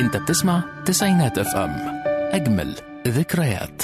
انت بتسمع تسعينات اف ام اجمل ذكريات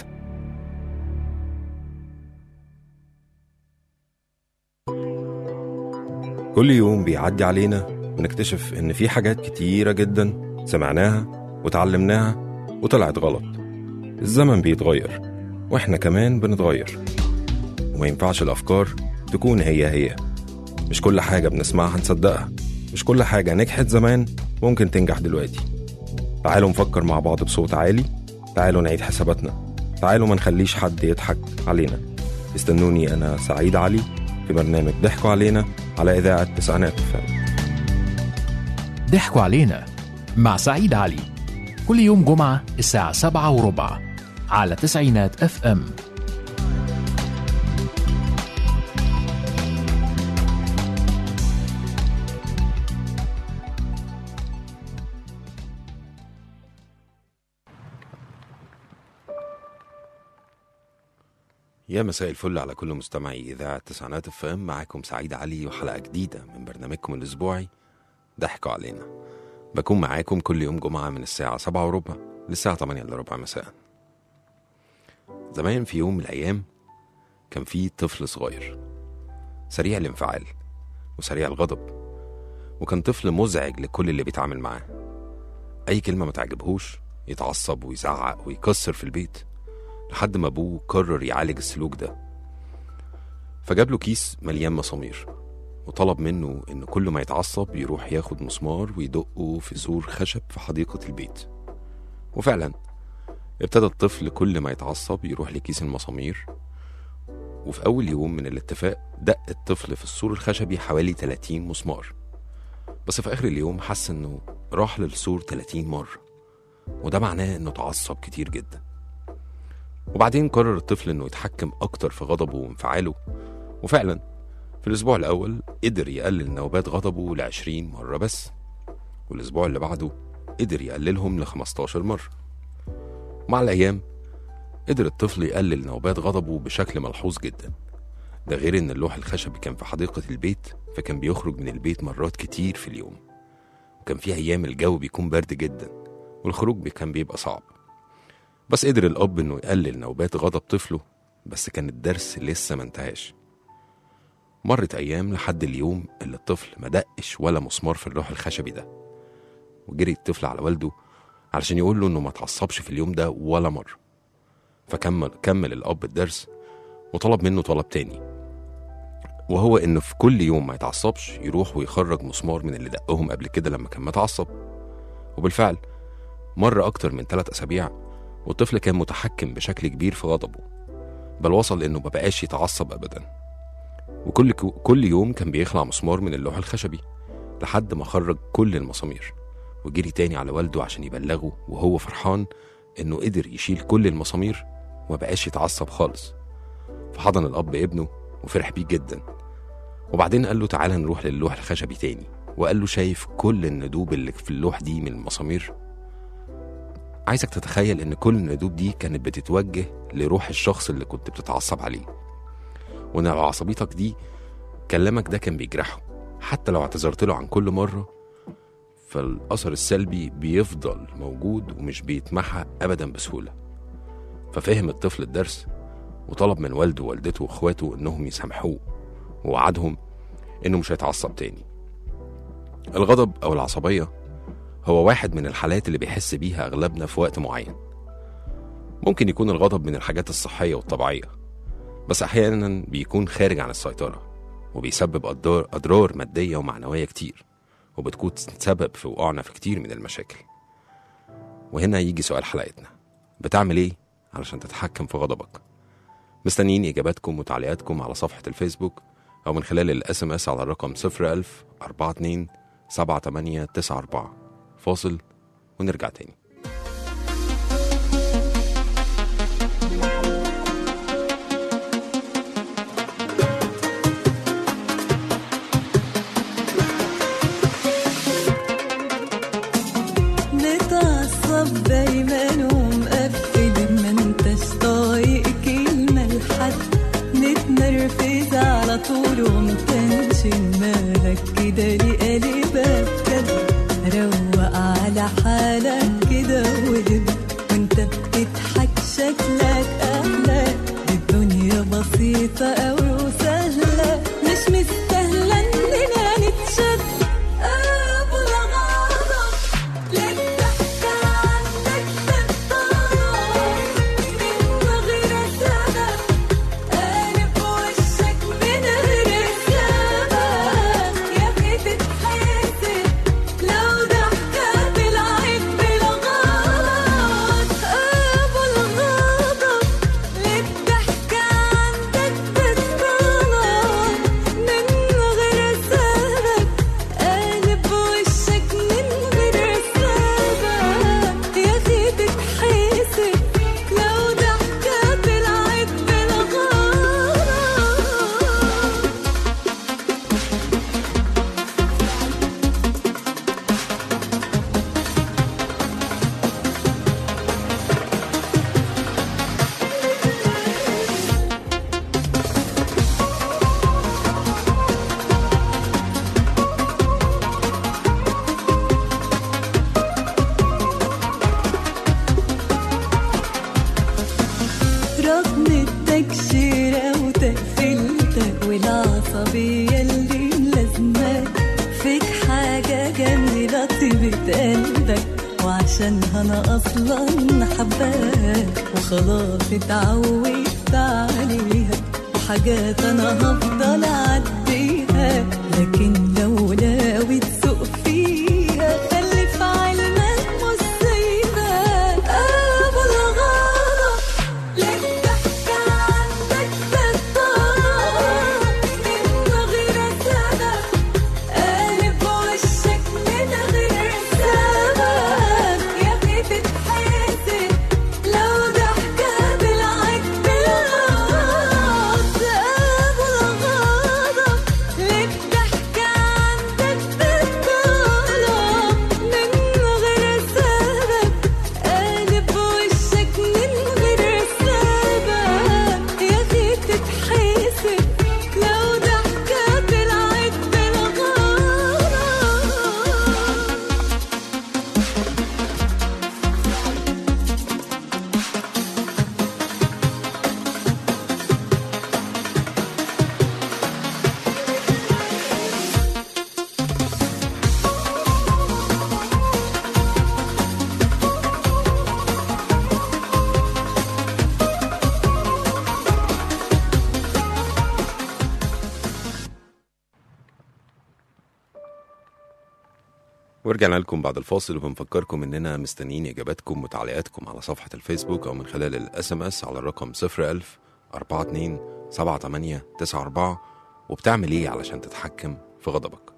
كل يوم بيعدي علينا بنكتشف إن في حاجات كتيرة جدا سمعناها وتعلمناها وطلعت غلط الزمن بيتغير وإحنا كمان بنتغير وما ينفعش الأفكار تكون هي هي مش كل حاجة بنسمعها نصدقها مش كل حاجة نجحت زمان ممكن تنجح دلوقتي تعالوا نفكر مع بعض بصوت عالي تعالوا نعيد حساباتنا تعالوا ما نخليش حد يضحك علينا استنوني أنا سعيد علي في برنامج ضحكوا علينا على إذاعة تسعينات فم ضحكوا علينا مع سعيد علي كل يوم جمعة الساعة سبعة وربع على تسعينات اف ام يا مساء الفل على كل مستمعي إذاعة تسعينات اف ام معاكم سعيد علي وحلقة جديدة من برنامجكم الأسبوعي ضحكوا علينا بكون معاكم كل يوم جمعة من الساعة سبعة وربع للساعة تمانية إلا ربع مساء زمان في يوم من الأيام كان في طفل صغير سريع الانفعال وسريع الغضب وكان طفل مزعج لكل اللي بيتعامل معاه أي كلمة ما تعجبهوش يتعصب ويزعق ويكسر في البيت لحد ما أبوه قرر يعالج السلوك ده فجاب له كيس مليان مسامير وطلب منه إن كل ما يتعصب يروح ياخد مسمار ويدقه في سور خشب في حديقة البيت وفعلا ابتدى الطفل كل ما يتعصب يروح لكيس المسامير وفي أول يوم من الاتفاق دق الطفل في السور الخشبي حوالي 30 مسمار بس في آخر اليوم حس إنه راح للسور 30 مرة وده معناه إنه اتعصب كتير جدا وبعدين قرر الطفل إنه يتحكم أكتر في غضبه وانفعاله وفعلا في الأسبوع الأول قدر يقلل نوبات غضبه لعشرين مرة بس والأسبوع اللي بعده قدر يقللهم لخمستاشر مرة ومع الأيام قدر الطفل يقلل نوبات غضبه بشكل ملحوظ جدا ده غير إن اللوح الخشبي كان في حديقة البيت فكان بيخرج من البيت مرات كتير في اليوم وكان في أيام الجو بيكون برد جدا والخروج بي- كان بيبقى صعب بس قدر الأب إنه يقلل نوبات غضب طفله بس كان الدرس لسه ما انتهاش مرت أيام لحد اليوم اللي الطفل ما دقش ولا مسمار في اللوح الخشبي ده وجري الطفل على والده علشان يقول له إنه ما تعصبش في اليوم ده ولا مرة فكمل كمل الأب الدرس وطلب منه طلب تاني وهو إنه في كل يوم ما يتعصبش يروح ويخرج مسمار من اللي دقهم قبل كده لما كان متعصب وبالفعل مر أكتر من ثلاث أسابيع والطفل كان متحكم بشكل كبير في غضبه بل وصل إنه مبقاش يتعصب أبداً وكل كل يوم كان بيخلع مسمار من اللوح الخشبي لحد ما خرج كل المسامير وجري تاني على والده عشان يبلغه وهو فرحان انه قدر يشيل كل المسامير وما بقاش يتعصب خالص فحضن الاب ابنه وفرح بيه جدا وبعدين قال له تعالى نروح للوح الخشبي تاني وقال له شايف كل الندوب اللي في اللوح دي من المسامير عايزك تتخيل ان كل الندوب دي كانت بتتوجه لروح الشخص اللي كنت بتتعصب عليه وان لو عصبيتك دي كلامك ده كان بيجرحه حتى لو اعتذرت له عن كل مرة فالأثر السلبي بيفضل موجود ومش بيتمحى أبدا بسهولة ففهم الطفل الدرس وطلب من والده ووالدته واخواته انهم يسامحوه ووعدهم انه مش هيتعصب تاني الغضب او العصبية هو واحد من الحالات اللي بيحس بيها اغلبنا في وقت معين ممكن يكون الغضب من الحاجات الصحية والطبيعية بس أحيانا بيكون خارج عن السيطرة وبيسبب أضرار, أضرار مادية ومعنوية كتير وبتكون سبب في وقوعنا في كتير من المشاكل وهنا يجي سؤال حلقتنا بتعمل ايه علشان تتحكم في غضبك مستنيين إجاباتكم وتعليقاتكم على صفحة الفيسبوك أو من خلال الاس ام اس على الرقم 01000 42 7894 فاصل ونرجع تاني متعصب دايما ومقفل ما انتش طايق كلمة لحد متنرفز على طول ومتنشن مالك كده لقلبك كده روق على حالك شكلك أحلى الدنيا بسيطة أو سهلة مش مستاهلة إننا نتشد أبو الغضب للضحكة عندك بالطرف من غير سبب قالب وشك من غير سبب يا أخي تتحاسب لو ضحكة بالعيب بالغلط أبو الغضب للضحكة عندك بالطلب من غير سبب قالب وشك من غير سبب يا أخي تتحاسب لو ضحكة بالعيب بالغلط رغم التكشيرة وتقفيلتك والعصبية اللي ملازماك فيك حاجة جميلة طيبة قلبك وعشانها أنا أصلا حباك وخلاص اتعودت عليها وحاجات أنا هفضل أعديها لكن لو ناوي تسوق فيها خلي في علمك مصيبة أبو الغضب للضحكة عندك بالطرف من غير سبب قالب وشك من غير سبب يا أخي تتحاسب لو ضحكة بالعيب بالغلط أبو الغضب للضحكة عندك بالطلب من غير سبب قالب وشك من غير سبب يا أخي تتحاسب لو ضحكة بالعيب بالغلط ورجعنا لكم بعد الفاصل وبنفكركم اننا مستنيين اجاباتكم وتعليقاتكم على صفحه الفيسبوك او من خلال الاس ام اس على الرقم 01000 42 78 94 وبتعمل ايه علشان تتحكم في غضبك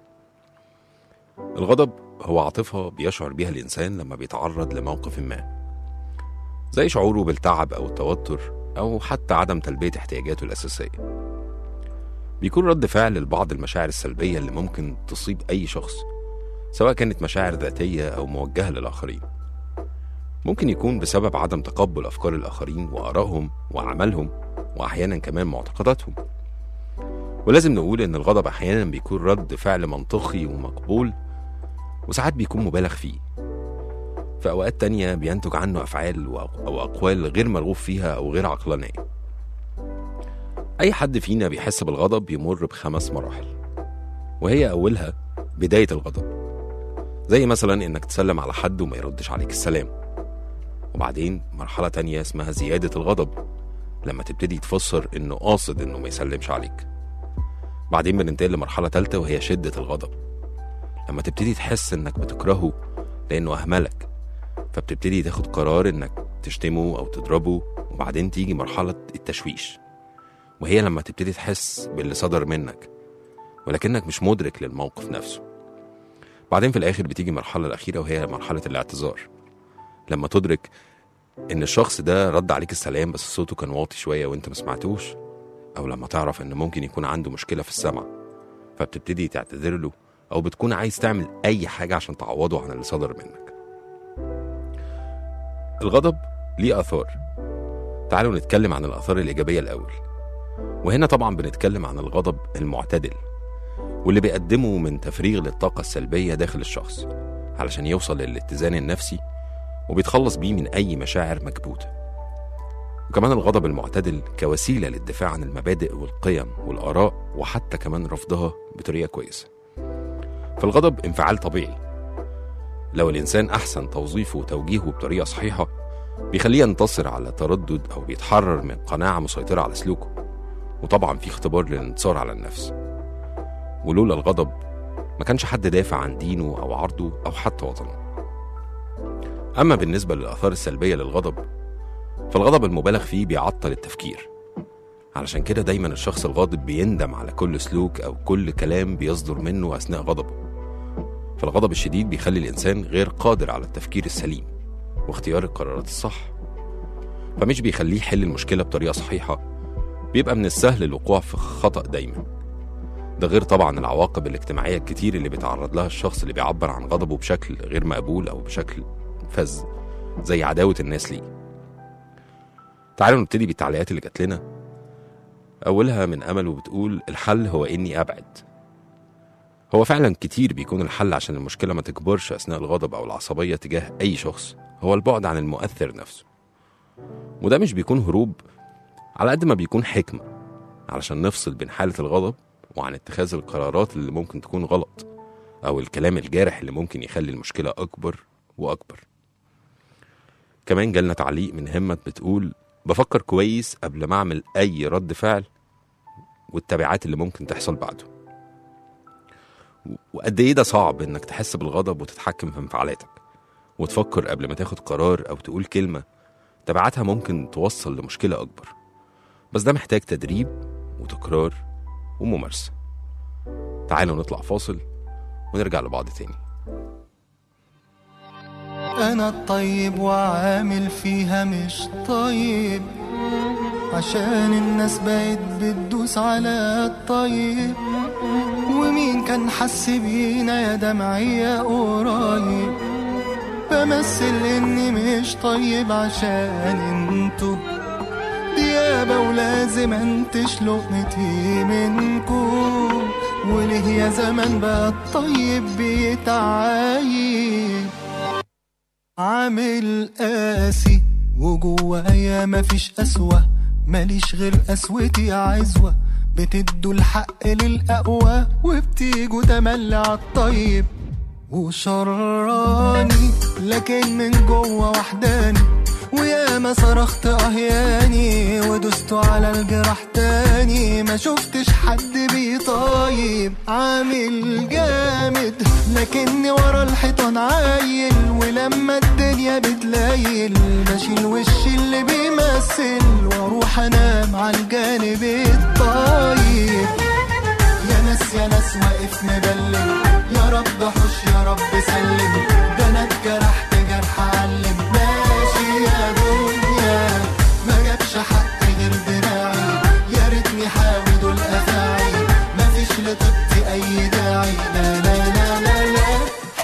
الغضب هو عاطفه بيشعر بيها الانسان لما بيتعرض لموقف ما زي شعوره بالتعب او التوتر او حتى عدم تلبيه احتياجاته الاساسيه بيكون رد فعل لبعض المشاعر السلبيه اللي ممكن تصيب اي شخص سواء كانت مشاعر ذاتية أو موجهة للآخرين ممكن يكون بسبب عدم تقبل أفكار الآخرين وآرائهم وأعمالهم وأحيانا كمان معتقداتهم ولازم نقول إن الغضب أحيانا بيكون رد فعل منطقي ومقبول وساعات بيكون مبالغ فيه في أوقات تانية بينتج عنه أفعال وأق- أو أقوال غير مرغوب فيها أو غير عقلانية أي حد فينا بيحس بالغضب بيمر بخمس مراحل وهي أولها بداية الغضب زي مثلا انك تسلم على حد وما يردش عليك السلام وبعدين مرحلة تانية اسمها زيادة الغضب لما تبتدي تفسر انه قاصد انه ما يسلمش عليك بعدين بننتقل لمرحلة تالتة وهي شدة الغضب لما تبتدي تحس انك بتكرهه لانه اهملك فبتبتدي تاخد قرار انك تشتمه او تضربه وبعدين تيجي مرحلة التشويش وهي لما تبتدي تحس باللي صدر منك ولكنك مش مدرك للموقف نفسه بعدين في الآخر بتيجي المرحلة الأخيرة وهي مرحلة الاعتذار لما تدرك إن الشخص ده رد عليك السلام بس صوته كان واطي شوية وأنت ما سمعتوش أو لما تعرف إن ممكن يكون عنده مشكلة في السمع فبتبتدي تعتذر له أو بتكون عايز تعمل أي حاجة عشان تعوضه عن اللي صدر منك الغضب ليه آثار تعالوا نتكلم عن الآثار الإيجابية الأول وهنا طبعا بنتكلم عن الغضب المعتدل واللي بيقدمه من تفريغ للطاقة السلبية داخل الشخص علشان يوصل للاتزان النفسي وبيتخلص بيه من أي مشاعر مكبوتة وكمان الغضب المعتدل كوسيلة للدفاع عن المبادئ والقيم والآراء وحتى كمان رفضها بطريقة كويسة فالغضب انفعال طبيعي لو الإنسان أحسن توظيفه وتوجيهه بطريقة صحيحة بيخليه ينتصر على تردد أو بيتحرر من قناعة مسيطرة على سلوكه وطبعا في اختبار للانتصار على النفس ولولا الغضب ما كانش حد دافع عن دينه أو عرضه أو حتى وطنه أما بالنسبة للآثار السلبية للغضب فالغضب المبالغ فيه بيعطل التفكير علشان كده دايما الشخص الغاضب بيندم على كل سلوك أو كل كلام بيصدر منه أثناء غضبه فالغضب الشديد بيخلي الإنسان غير قادر على التفكير السليم واختيار القرارات الصح فمش بيخليه يحل المشكلة بطريقة صحيحة بيبقى من السهل الوقوع في خطأ دايما ده غير طبعا العواقب الاجتماعية الكتير اللي بيتعرض لها الشخص اللي بيعبر عن غضبه بشكل غير مقبول أو بشكل فذ زي عداوة الناس ليه تعالوا نبتدي بالتعليقات اللي جات لنا أولها من أمل وبتقول الحل هو إني أبعد هو فعلا كتير بيكون الحل عشان المشكلة ما تكبرش أثناء الغضب أو العصبية تجاه أي شخص هو البعد عن المؤثر نفسه وده مش بيكون هروب على قد ما بيكون حكمة علشان نفصل بين حالة الغضب وعن اتخاذ القرارات اللي ممكن تكون غلط أو الكلام الجارح اللي ممكن يخلي المشكلة أكبر وأكبر كمان جالنا تعليق من همت بتقول بفكر كويس قبل ما أعمل أي رد فعل والتبعات اللي ممكن تحصل بعده وقد إيه ده صعب إنك تحس بالغضب وتتحكم في انفعالاتك وتفكر قبل ما تاخد قرار أو تقول كلمة تبعاتها ممكن توصل لمشكلة أكبر بس ده محتاج تدريب وتكرار وممارسة تعالوا نطلع فاصل ونرجع لبعض تاني أنا الطيب وعامل فيها مش طيب عشان الناس بقت بتدوس على الطيب ومين كان حس بينا يا دمعية قريب بمثل إني مش طيب عشان انتو ديابة ولازم انتش لقمتي منكو وليه يا زمان بقى الطيب بيتعايب عامل قاسي وجوايا مفيش قسوة ماليش غير قسوتي عزوة بتدوا الحق للأقوى وبتيجوا تملي عالطيب وشراني لكن من جوه وحداني ويا ما صرخت اهياني ودست على الجرح تاني ما شفتش حد بيطايب عامل جامد لكني ورا الحيطان عايل ولما الدنيا بتلايل بشيل وش اللي بيمثل واروح انام على الجانب الطيب يا ناس يا ناس واقف مبلم يا رب حش يا رب سلم ده انا اتجرحت جرح علم ماشي يا دنيا ما جابش حق غير دراعي يا ريتني حاوي دول افاعي مفيش لطيبتي اي داعي لا لا لا لا لا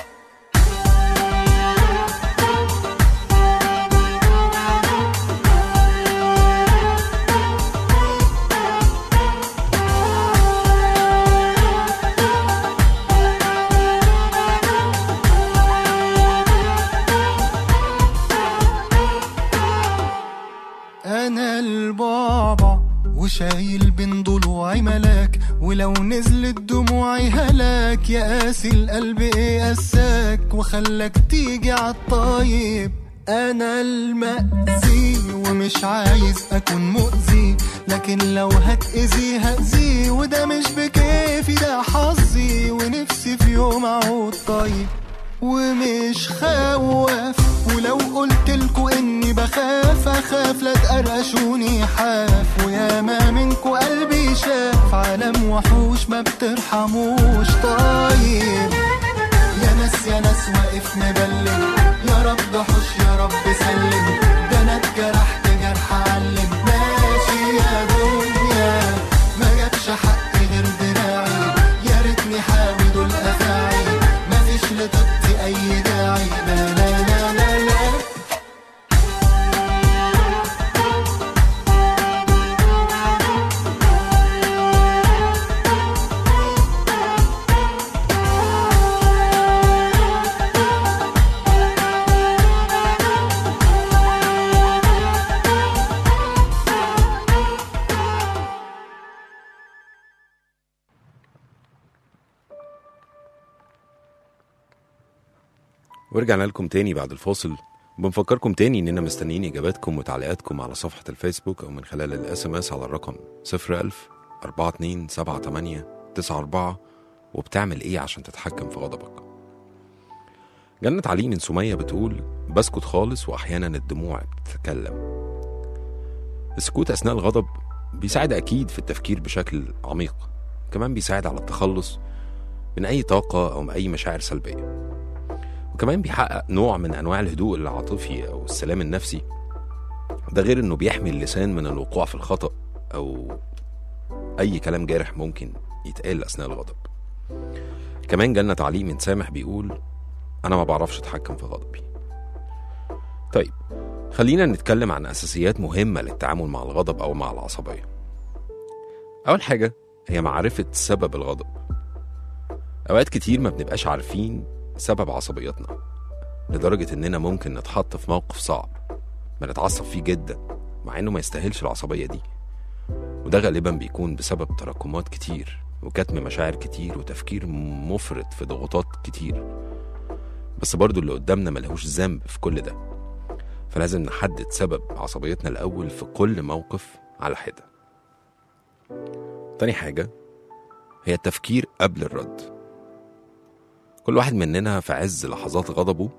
انا البابا وشايل بين ضلوعي ملاك ولو نزلت دموعي هلاك يا قاسي القلب ايه قساك وخلاك تيجي عالطيب انا المأذي ومش عايز اكون مؤذي لكن لو هتأذي هأذي وده مش بكيفي ده حظي ونفسي في يوم اعود طيب ومش خواف ولو قلت لكم اني بخاف اخاف لا تقرقشوني حاف ويا ما منكو قلبي شاف عالم وحوش ما بترحموش طيب يا ناس يا ناس واقف مبلم يا رب حش يا رب سلم ده انا اتجرحت جرح علم ماشي يا دنيا ما جابش حق غير دراعي يا ريتني حاوي دول افاعي مفيش لطيبتي اي داعي لا لا لا لا لا ورجعنا لكم تاني بعد الفاصل بنفكركم تاني اننا مستنيين اجاباتكم وتعليقاتكم على صفحة الفيسبوك او من خلال الاس ام اس على الرقم 01000 42 78 94 وبتعمل ايه عشان تتحكم في غضبك جنة علي من سمية بتقول بسكت خالص واحيانا الدموع بتتكلم السكوت اثناء الغضب بيساعد اكيد في التفكير بشكل عميق كمان بيساعد على التخلص من اي طاقة او من اي مشاعر سلبية وكمان بيحقق نوع من انواع الهدوء العاطفي او السلام النفسي ده غير انه بيحمي اللسان من الوقوع في الخطأ او اي كلام جارح ممكن يتقال اثناء الغضب كمان جالنا تعليق من سامح بيقول انا ما بعرفش اتحكم في غضبي طيب خلينا نتكلم عن اساسيات مهمه للتعامل مع الغضب او مع العصبيه اول حاجه هي معرفه سبب الغضب اوقات كتير ما بنبقاش عارفين سبب عصبيتنا لدرجه اننا ممكن نتحط في موقف صعب بنتعصب فيه جدا مع انه ما يستاهلش العصبيه دي وده غالبا بيكون بسبب تراكمات كتير وكتم مشاعر كتير وتفكير مفرط في ضغوطات كتير بس برضو اللي قدامنا ملهوش ذنب في كل ده فلازم نحدد سبب عصبيتنا الأول في كل موقف على حدة تاني حاجة هي التفكير قبل الرد كل واحد مننا في عز لحظات غضبه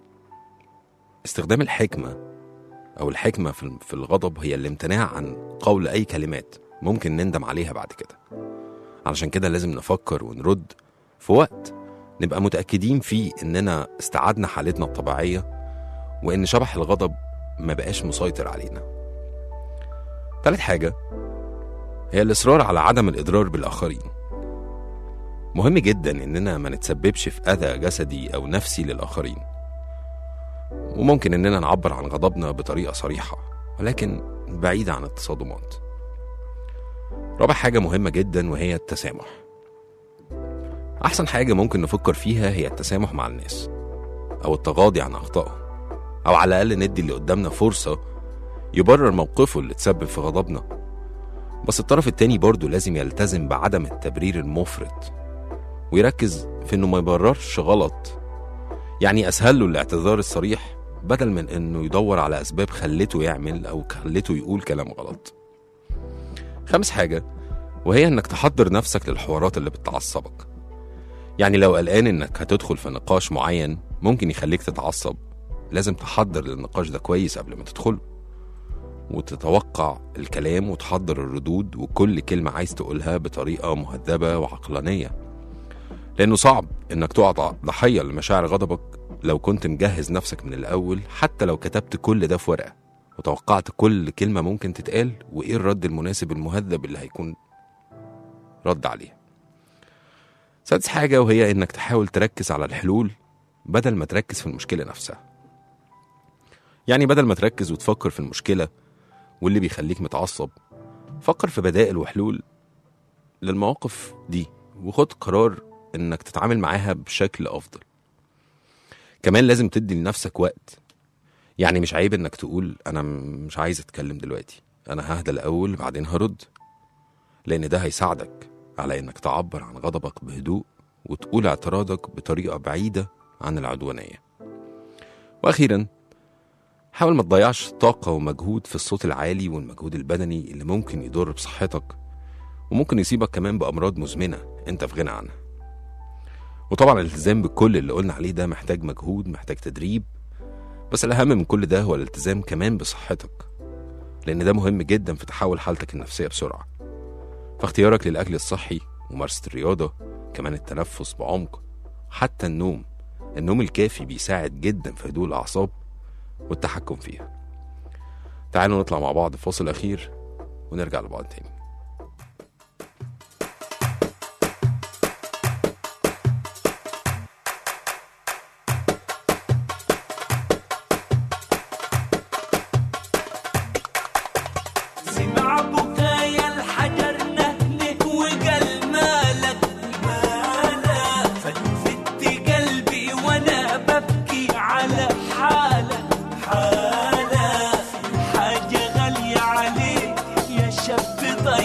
استخدام الحكمة أو الحكمة في في الغضب هي الامتناع عن قول أي كلمات ممكن نندم عليها بعد كده علشان كده لازم نفكر ونرد في وقت نبقى متأكدين فيه إننا استعدنا حالتنا الطبيعية وإن شبح الغضب ما بقاش مسيطر علينا تالت حاجة هي الإصرار على عدم الإضرار بالآخرين مهم جدا إننا ما نتسببش في أذى جسدي أو نفسي للآخرين وممكن إننا نعبر عن غضبنا بطريقة صريحة ولكن بعيدة عن التصادمات رابع حاجة مهمة جدا وهي التسامح أحسن حاجة ممكن نفكر فيها هي التسامح مع الناس أو التغاضي عن أخطائهم أو على الأقل ندي اللي قدامنا فرصة يبرر موقفه اللي تسبب في غضبنا بس الطرف التاني برضه لازم يلتزم بعدم التبرير المفرط ويركز في إنه ما يبررش غلط يعني أسهل له الاعتذار الصريح بدل من إنه يدور على أسباب خلته يعمل أو خلته يقول كلام غلط خامس حاجة وهي إنك تحضر نفسك للحوارات اللي بتعصبك يعني لو قلقان إنك هتدخل في نقاش معين ممكن يخليك تتعصب لازم تحضر للنقاش ده كويس قبل ما تدخله وتتوقع الكلام وتحضر الردود وكل كلمة عايز تقولها بطريقة مهذبة وعقلانية لأنه صعب إنك تقع ضحية لمشاعر غضبك لو كنت مجهز نفسك من الأول حتى لو كتبت كل ده في ورقة وتوقعت كل كلمة ممكن تتقال وإيه الرد المناسب المهذب اللي هيكون رد عليها سادس حاجة وهي إنك تحاول تركز على الحلول بدل ما تركز في المشكلة نفسها يعني بدل ما تركز وتفكر في المشكلة واللي بيخليك متعصب فكر في بدائل وحلول للمواقف دي وخد قرار إنك تتعامل معاها بشكل أفضل كمان لازم تدي لنفسك وقت يعني مش عيب إنك تقول أنا مش عايز أتكلم دلوقتي أنا ههدى الأول بعدين هرد لأن ده هيساعدك على إنك تعبر عن غضبك بهدوء وتقول اعتراضك بطريقة بعيدة عن العدوانية وأخيرا حاول ما تضيعش طاقة ومجهود في الصوت العالي والمجهود البدني اللي ممكن يضر بصحتك وممكن يصيبك كمان بأمراض مزمنة أنت في غنى عنها وطبعا الالتزام بكل اللي قلنا عليه ده محتاج مجهود محتاج تدريب بس الأهم من كل ده هو الالتزام كمان بصحتك لأن ده مهم جدا في تحول حالتك النفسية بسرعة فاختيارك للأكل الصحي وممارسة الرياضة كمان التنفس بعمق حتى النوم النوم الكافي بيساعد جدا في هدوء الأعصاب والتحكم فيها تعالوا نطلع مع بعض فاصل أخير ونرجع لبعض تاني سمع بكايا الحجر نهله وقال مالك مالك فلفت قلبي وانا ببكي على حالك حالك حاجة غالية عليك يا شاب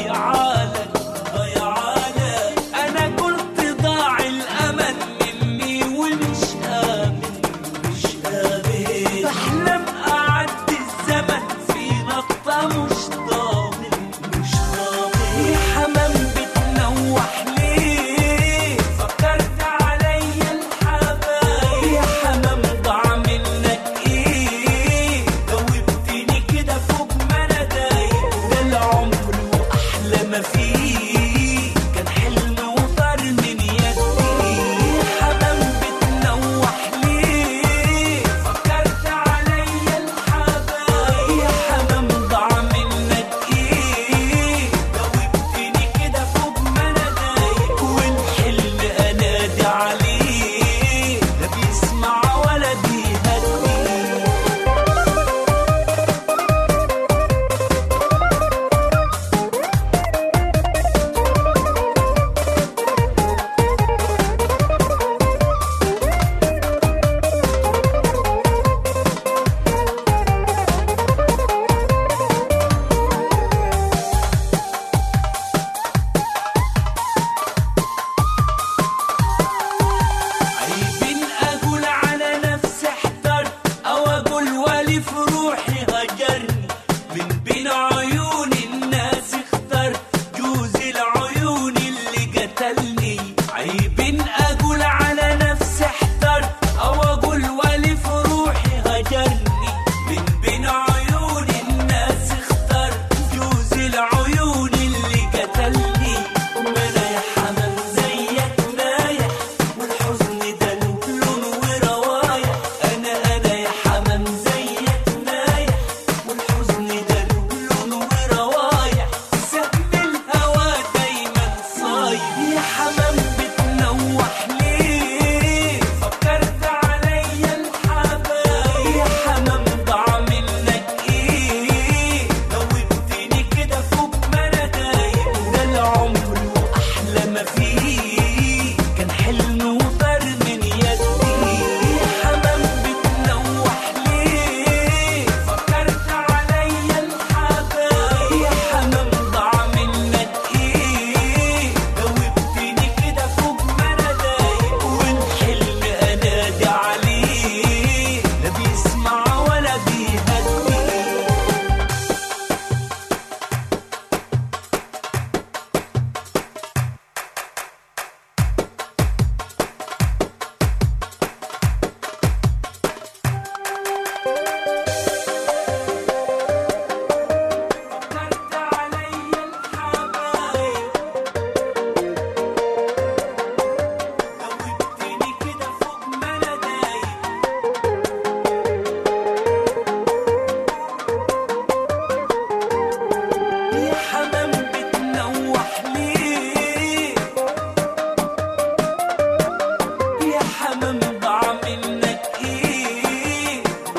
حمام ضاع منك ايه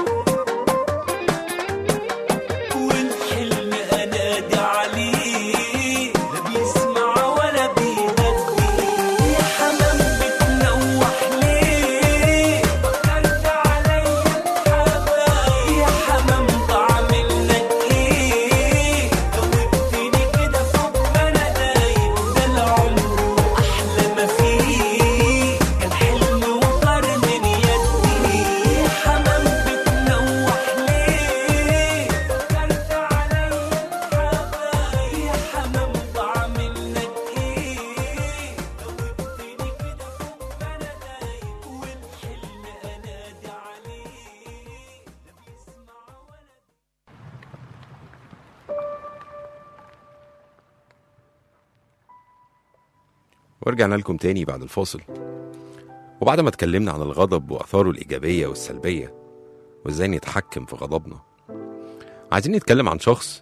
والحلم انادي عليه لا بيسمع ولا بيهدي يا حمام بتنوح ليه فكرت عليا الحبايب يا حمام ضاع منك ايه دوبتني كده فوق ما انا دايب ده العمر احلى ما فيه كان حلم وطار من يدي يا حمام بتنوح ليه فكرت عليا الحبايب يا حمام ضاع منك ايه دوبتني كده فوق ما انا دايب والحلم انادي عليه لا بيسمع ولا ورجعنا لكم تاني بعد الفاصل وبعد ما اتكلمنا عن الغضب وآثاره الإيجابية والسلبية وإزاي نتحكم في غضبنا عايزين نتكلم عن شخص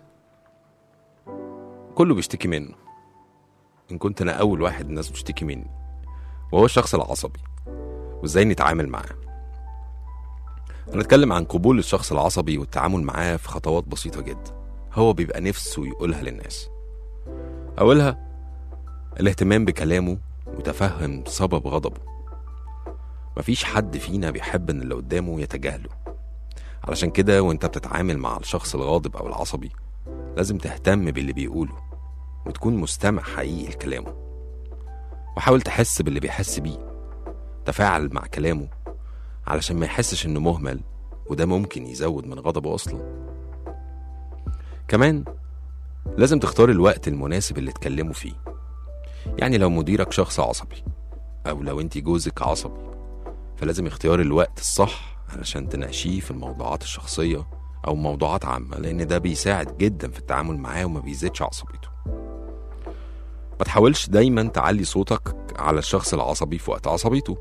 كله بيشتكي منه إن كنت أنا أول واحد الناس بتشتكي مني وهو الشخص العصبي وإزاي نتعامل معاه هنتكلم عن قبول الشخص العصبي والتعامل معاه في خطوات بسيطة جدا هو بيبقى نفسه يقولها للناس أولها الاهتمام بكلامه وتفهم سبب غضبه مفيش حد فينا بيحب ان اللي قدامه يتجاهله علشان كده وانت بتتعامل مع الشخص الغاضب او العصبي لازم تهتم باللي بيقوله وتكون مستمع حقيقي لكلامه وحاول تحس باللي بيحس بيه تفاعل مع كلامه علشان ما يحسش انه مهمل وده ممكن يزود من غضبه اصلا كمان لازم تختار الوقت المناسب اللي تكلمه فيه يعني لو مديرك شخص عصبي أو لو أنت جوزك عصبي فلازم اختيار الوقت الصح علشان تناقشيه في الموضوعات الشخصية أو موضوعات عامة لأن ده بيساعد جدا في التعامل معاه وما بيزيدش عصبيته ما تحاولش دايما تعلي صوتك على الشخص العصبي في وقت عصبيته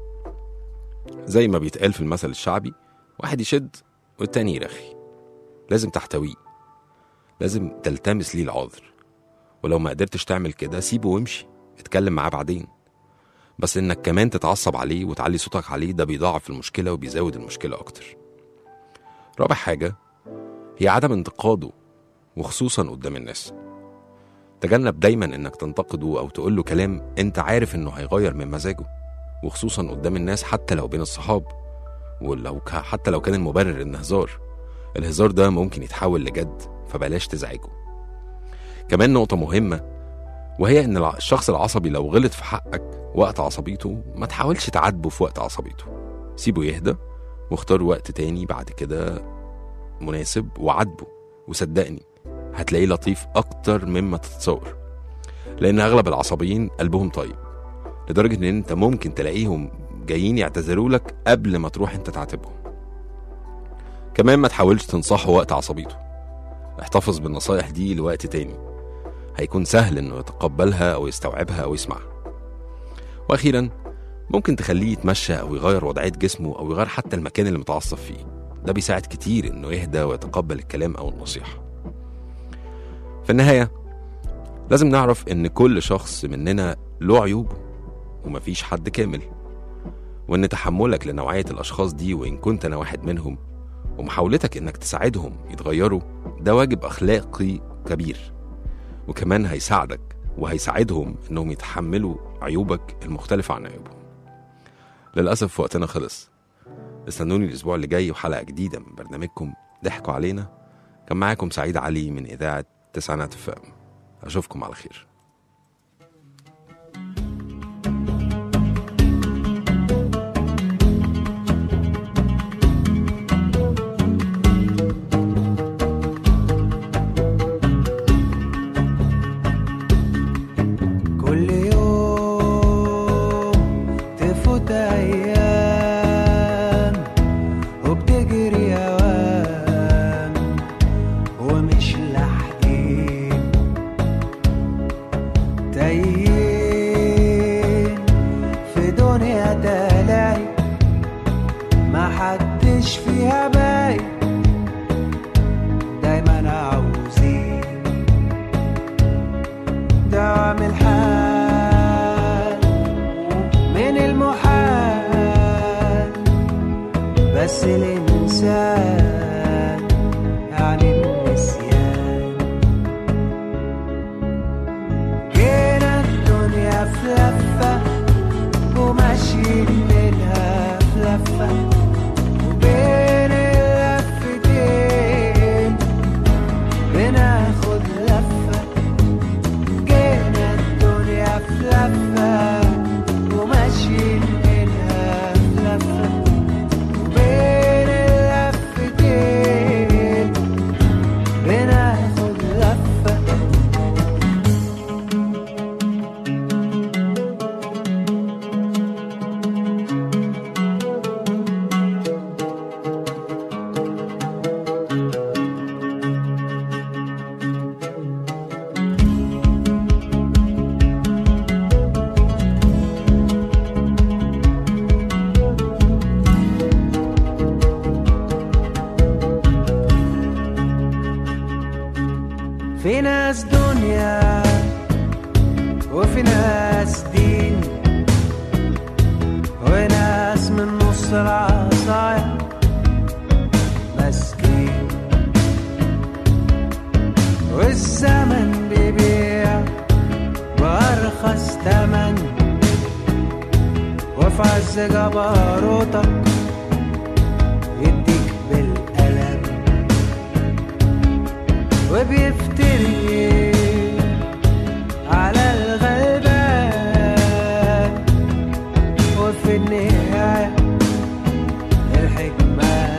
زي ما بيتقال في المثل الشعبي واحد يشد والتاني يرخي لازم تحتويه لازم تلتمس ليه العذر ولو ما قدرتش تعمل كده سيبه وامشي اتكلم معاه بعدين بس انك كمان تتعصب عليه وتعلي صوتك عليه ده بيضاعف المشكلة وبيزود المشكلة أكتر رابع حاجة هي عدم انتقاده وخصوصا قدام الناس تجنب دايما انك تنتقده او تقول له كلام انت عارف انه هيغير من مزاجه وخصوصا قدام الناس حتى لو بين الصحاب ولو ك... حتى لو كان المبرر ان هزار الهزار ده ممكن يتحول لجد فبلاش تزعجه كمان نقطة مهمة وهي ان الع- الشخص العصبي لو غلط في حقك وقت عصبيته ما تحاولش تعاتبه في وقت عصبيته سيبه يهدى واختار وقت تاني بعد كده مناسب وعاتبه وصدقني هتلاقيه لطيف اكتر مما تتصور لان اغلب العصبيين قلبهم طيب لدرجه ان انت ممكن تلاقيهم جايين يعتذروا لك قبل ما تروح انت تعاتبهم كمان ما تحاولش تنصحه وقت عصبيته احتفظ بالنصايح دي لوقت تاني هيكون سهل انه يتقبلها او يستوعبها او يسمعها واخيرا ممكن تخليه يتمشى او يغير وضعيه جسمه او يغير حتى المكان اللي متعصب فيه ده بيساعد كتير انه يهدى ويتقبل الكلام او النصيحه في النهايه لازم نعرف ان كل شخص مننا له عيوبه ومفيش حد كامل وان تحملك لنوعيه الاشخاص دي وان كنت انا واحد منهم ومحاولتك انك تساعدهم يتغيروا ده واجب اخلاقي كبير وكمان هيساعدك وهيساعدهم انهم يتحملوا عيوبك المختلفة عن عيوبهم للأسف وقتنا خلص استنوني الأسبوع اللي جاي وحلقة جديدة من برنامجكم ضحكوا علينا كان معاكم سعيد علي من إذاعة تسعينات فام أشوفكم على خير كل يوم تفوت ايام وبتجري اوام ومش لاحقين تايهين في دنيا تلاقي ما حدش فيها باين دايما عاوزين دوام الحال من المحال بس الإنسان يعني النسيان جينا الدنيا في لفة وماشيين منها في لفة وبين اللفتين بناخد لفة جينا الدنيا في لفة وماشيين منها في لفة وبين اللفتين بناخد لفة في ناس دنيا وفي ناس دين وناس من نص العصاية مسكين والزمن بيبيع بأرخص تمن وفي عز جبروتك يديك بالقلم وبيفتري على الغلبان وفي النهاية الحكمة